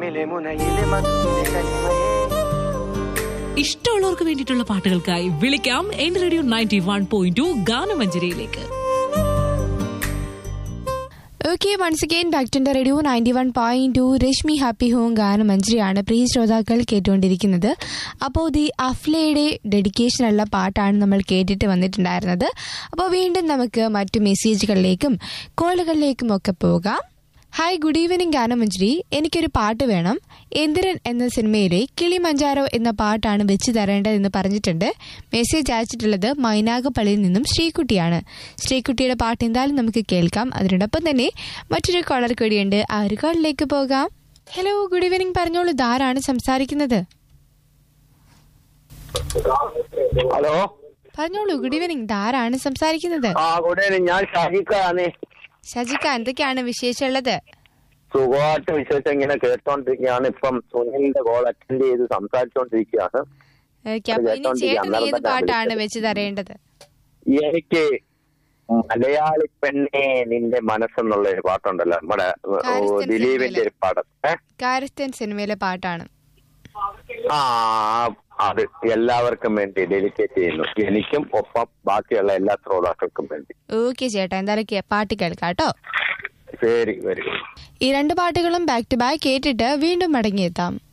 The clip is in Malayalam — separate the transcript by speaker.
Speaker 1: മാമിലെ മുനയിലെ മധുവിലെ കനിമയേ
Speaker 2: ഇഷ്ടമുള്ളവർക്ക് വേണ്ടിയിട്ടുള്ള പാട്ടുകൾക്കായി വിളിക്കാം എന്റെ radio ninety one point two ഗാനമഞ്ജരിയിലേക്ക്
Speaker 3: okay once again back to radio ninety one point two Rashmi happy home ഗാനം മഞ്ജരിയാണ് പ്രിയ ശ്രോതാക്കൾ കേട്ടുകൊണ്ടിരിക്കുന്നത് അപ്പോൾ ദി അഫ്ലയുടെ ഡെഡിക്കേഷനുള്ള പാട്ടാണ് നമ്മൾ കേട്ടിട്ട് വന്നിട്ടുണ്ടായിരുന്നത് അപ്പോൾ വീണ്ടും നമുക്ക് മറ്റു മെസ്സേജുകളിലേക്കും കോളുകളിലേക്കും ഒക്കെ പോകാം ഹായ് ഗുഡ് ഈവനിങ് ഗാനമഞ്ജരി എനിക്കൊരു പാട്ട് വേണം എന്തിരൻ എന്ന സിനിമയിലെ കിളി മഞ്ചാരോ എന്ന പാട്ടാണ് വെച്ച് തരേണ്ടതെന്ന് പറഞ്ഞിട്ടുണ്ട് മെസ്സേജ് അയച്ചിട്ടുള്ളത് മൈനാഗപ്പള്ളിയിൽ നിന്നും ശ്രീകുട്ടിയാണ് ശ്രീകുട്ടിയുടെ പാട്ട് എന്തായാലും നമുക്ക് കേൾക്കാം അതിനോടൊപ്പം തന്നെ മറ്റൊരു കോളർ കൂടിയുണ്ട് ആ ഒരു കോളിലേക്ക് പോകാം ഹലോ ഗുഡ് ഈവനിങ് പറഞ്ഞോളൂ ധാരാണ് സംസാരിക്കുന്നത്
Speaker 4: ഹലോ
Speaker 3: പറഞ്ഞോളൂ ഗുഡ് ഈവനിങ് ധാരാണ് സംസാരിക്കുന്നത്
Speaker 4: ആ ഗുഡ് ഈവനിങ് ഞാൻ ഷാഹിഖാണ്
Speaker 3: ഷജിക്ക എന്തൊക്കെയാണ് വിശേഷമുള്ളത്
Speaker 4: സുഖമായിട്ട് വിശേഷം ഇങ്ങനെ കേട്ടോണ്ടിരിക്കുകയാണ് ഇപ്പം സുനിലിന്റെ കോൾ അറ്റൻഡ് ചെയ്ത് സംസാരിച്ചോണ്ടിരിക്കുകയാണ്
Speaker 3: ഓക്കെ അപ്പൊ ഇനി ചേട്ടൻ ഏത് പാട്ടാണ് വെച്ച് തരേണ്ടത്
Speaker 4: എനിക്ക് മലയാളി പെണ്ണെ നിന്റെ മനസ്സെന്നുള്ള ഒരു പാട്ടുണ്ടല്ലോ നമ്മുടെ ഏ,
Speaker 3: കാരിസ്ഥൻ
Speaker 4: ദിലീപിന്റെ
Speaker 3: സിനിമയിലെ.
Speaker 4: ഒരു പാടം ഏ
Speaker 3: കാരസ്ഥൻ സിനിമയിലെ പാട്ടാണ്
Speaker 4: ആ അത് എല്ലാവർക്കും വേണ്ടി ഡെഡിക്കേറ്റ് ചെയ്യുന്നു എനിക്കും ഒപ്പം ബാക്കിയുള്ള എല്ലാ ശ്രോതാക്കൾക്കും വേണ്ടി
Speaker 3: ഓക്കെ ചേട്ടാ എന്തായാലും കേ- പാട്ട് കേൾക്കാം കേട്ടോ
Speaker 4: ശരി വെരി ഗുഡ്
Speaker 3: ഈ രണ്ട് പാട്ടുകളും ബാക്ക് ടു ബാക്ക് കേട്ടിട്ട് വീണ്ടും മടങ്ങിയെത്താം